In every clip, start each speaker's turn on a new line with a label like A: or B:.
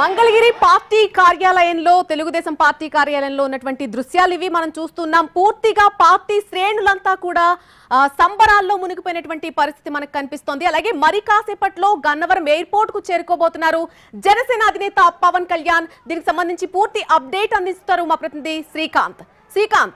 A: Mangalagiri party కార్యాలయంలో Telugu Desam party కార్యాలయంలో ఉన్నటువంటి దృశ్యాలు ఇవి మనం చూస్తున్నాం పూర్తిగా పార్టీ శ్రేణులంతా కూడా ఆ, సంబరాల్లో మునిగిపోయినటువంటి పరిస్థితి మనకు కనిపిస్తోంది అలాగే మరి కాసేపట్లో గన్నవరం ఎయిర్పోర్ట్ కు చేరుకోబోతున్నారు జనసేన అధినేత పవన్ కళ్యాణ్ దీనికి సంబంధించి పూర్తి అప్డేట్ అందిస్తారు మా ప్రతినిధి శ్రీకాంత్ శ్రీకాంత్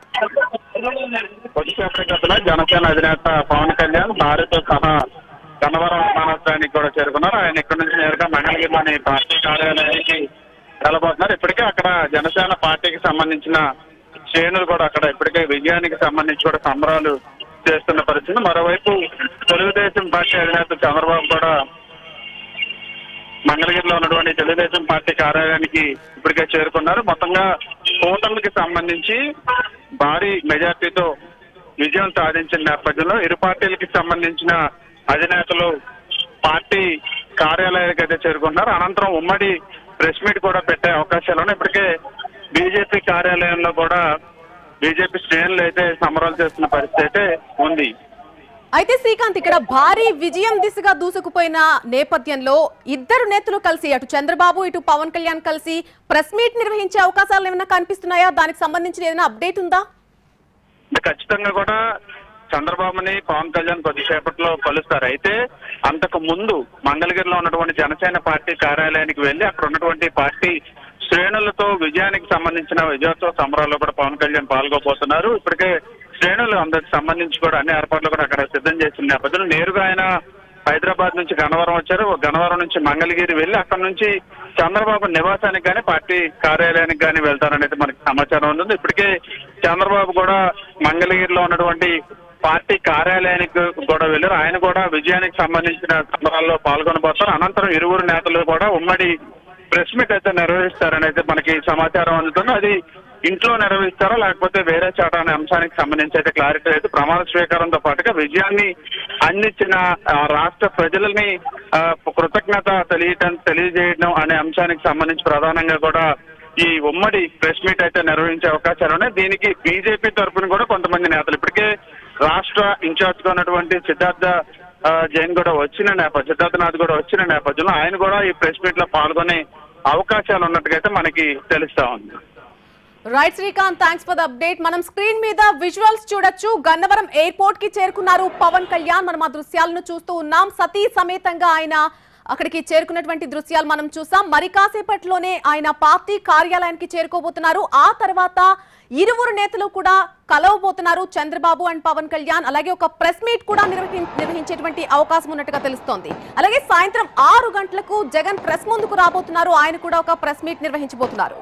B: కొద్దిసేపటి క్రితమే జనసేన అధినేత పవన్ కళ్యాణ్ భార్యతో సహా గన్నవరం విమానాశ్రయానికి కూడా చేరుకున్నారు ఆయన ఇక్కడ నుంచి నేరుగా మంగళగిరిలోని పార్టీ కార్యాలయానికి వెళ్ళబోతున్నారు ఇప్పటికే అక్కడ జనసేన పార్టీకి సంబంధించిన శ్రేణులు కూడా అక్కడ ఇప్పటికే విజయానికి సంబంధించి కూడా సంబరాలు చేస్తున్న పరిస్థితి మరోవైపు తెలుగుదేశం పార్టీ అధినేత చంద్రబాబు కూడా మంగళగిరిలో ఉన్నటువంటి తెలుగుదేశం పార్టీ కార్యాలయానికి ఇప్పటికే చేరుకున్నారు మొత్తంగా కూటమికి సంబంధించి భారీ మెజార్టీతో విజయం సాధించిన నేపథ్యంలో ఇరు పార్టీలకి సంబంధించిన అధినేతలు పార్టీ కార్యాలయానికి అయితే చేరుకున్నారు అనంతరం ఉమ్మడి ప్రెస్ మీట్ కూడా పెట్టే అవకాశాలు ఉన్నాయి ఇప్పటికే బీజేపీ కార్యాలయంలో కూడా బీజేపీ శ్రేణులు అయితే సంబరాలు చేస్తున్న పరిస్థితి అయితే ఉంది
A: అయితే శ్రీకాంత్ ఇక్కడ భారీ విజయం దిశగా దూసుకుపోయిన నేపథ్యంలో ఇద్దరు నేతలు కలిసి అటు చంద్రబాబు ఇటు పవన్ కళ్యాణ్ కలిసి ప్రెస్ మీట్ నిర్వహించే అవకాశాలు ఏమైనా కనిపిస్తున్నాయా దానికి సంబంధించిన ఏదైనా అప్డేట్ ఉందా
B: అంటే ఖచ్చితంగా కూడా చంద్రబాబుని పవన్ కళ్యాణ్ కొద్దిసేపట్లో కలుస్తారు అయితే అంతకు ముందు మంగళగిరిలో ఉన్నటువంటి జనసేన పార్టీ కార్యాలయానికి వెళ్లి అక్కడ ఉన్నటువంటి పార్టీ శ్రేణులతో విజయానికి సంబంధించిన విజయోత్సవ సంబరాల్లో కూడా పవన్ కళ్యాణ్ పాల్గొపోతున్నారు ఇప్పటికే శ్రేణులు అందరికి సంబంధించి కూడా అన్ని ఏర్పాట్లు కూడా అక్కడ సిద్ధం చేసిన నేపథ్యంలో నేరుగా ఆయన హైదరాబాద్ నుంచి గన్నవరం వచ్చారు గన్నవరం నుంచి మంగళగిరి వెళ్లి అక్కడ నుంచి చంద్రబాబు నివాసానికి కానీ పార్టీ కార్యాలయానికి కానీ వెళ్తారనేది మనకి సమాచారం ఉంది ఇప్పటికే చంద్రబాబు కూడా మంగళగిరిలో ఉన్నటువంటి పార్టీ కార్యాలయానికి కూడా వెళ్ళారు ఆయన కూడా విజయానికి సంబంధించిన సంబరాల్లో పాల్గొనబోతారు అనంతరం ఇరువురు నేతలు కూడా ఉమ్మడి ప్రెస్ మీట్ అయితే నిర్వహిస్తారని అయితే మనకి సమాచారం అందుతుంది అది ఇంట్లో నిర్వహిస్తారా లేకపోతే వేరే చాట అనే అంశానికి సంబంధించి అయితే క్లారిటీ అయితే ప్రమాణ స్వీకారంతో పాటుగా విజయాన్ని అందించిన ఆ, రాష్ట్ర ప్రజలని ఆ, కృతజ్ఞత తెలియటం తెలియజేయడం అనే అంశానికి సంబంధించి ప్రధానంగా కూడా ఈ ఉమ్మడి ప్రెస్ మీట్ అయితే నిర్వహించే అవకాశాలు ఉన్నాయి దీనికి బీజేపీ తరఫున కూడా కొంతమంది నేతలు ఇప్పటికే రాష్ట్ర ఇన్ఛార్జ్ గా ఉన్నటువంటి సిద్ధార్థ ఆ, జైన్ కూడా వచ్చిన నేపథ్యం సిద్ధార్థనాథ్ కూడా వచ్చిన నేపథ్యంలో ఆయన కూడా ఈ ప్రెస్ మీట్ లో పాల్గొనే అవకాశాలు ఉన్నట్టుగా అయితే మనకి తెలుస్తా ఉంది
A: right Srikanth thanks for the update మనం స్క్రీన్ మీద విజువల్స్ చూడొచ్చు గన్నవరం ఎయిర్పోర్ట్ కి చేరుకున్నారు పవన్ కళ్యాణ్ మనం ఆ దృశ్యాలను చూస్తూ ఉన్నాం సతీ సమేతంగా ఆయన అక్కడికి చేరుకున్నటువంటి దృశ్యాలు మనం చూసాం మరి కాసేపట్లోనే ఆయన పార్టీ కార్యాలయానికి చేరుకోబోతున్నారు ఆ తర్వాత ఇరువురు నేతలు కూడా కలవబోతున్నారు చంద్రబాబు అండ్ పవన్ కళ్యాణ్ అలాగే ఒక ప్రెస్ మీట్ కూడా నిర్వహి నిర్వహించేటువంటి అవకాశం ఉన్నట్టుగా తెలుస్తోంది అలాగే సాయంత్రం ఆరు గంటలకు జగన్ ప్రెస్ ముందుకు రాబోతున్నారు ఆయన కూడా ఒక ప్రెస్ మీట్ నిర్వహించబోతున్నారు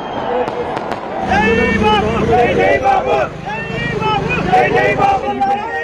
C: జై బాబు జై జై బాబు జై జై బాబు జై జై బాబు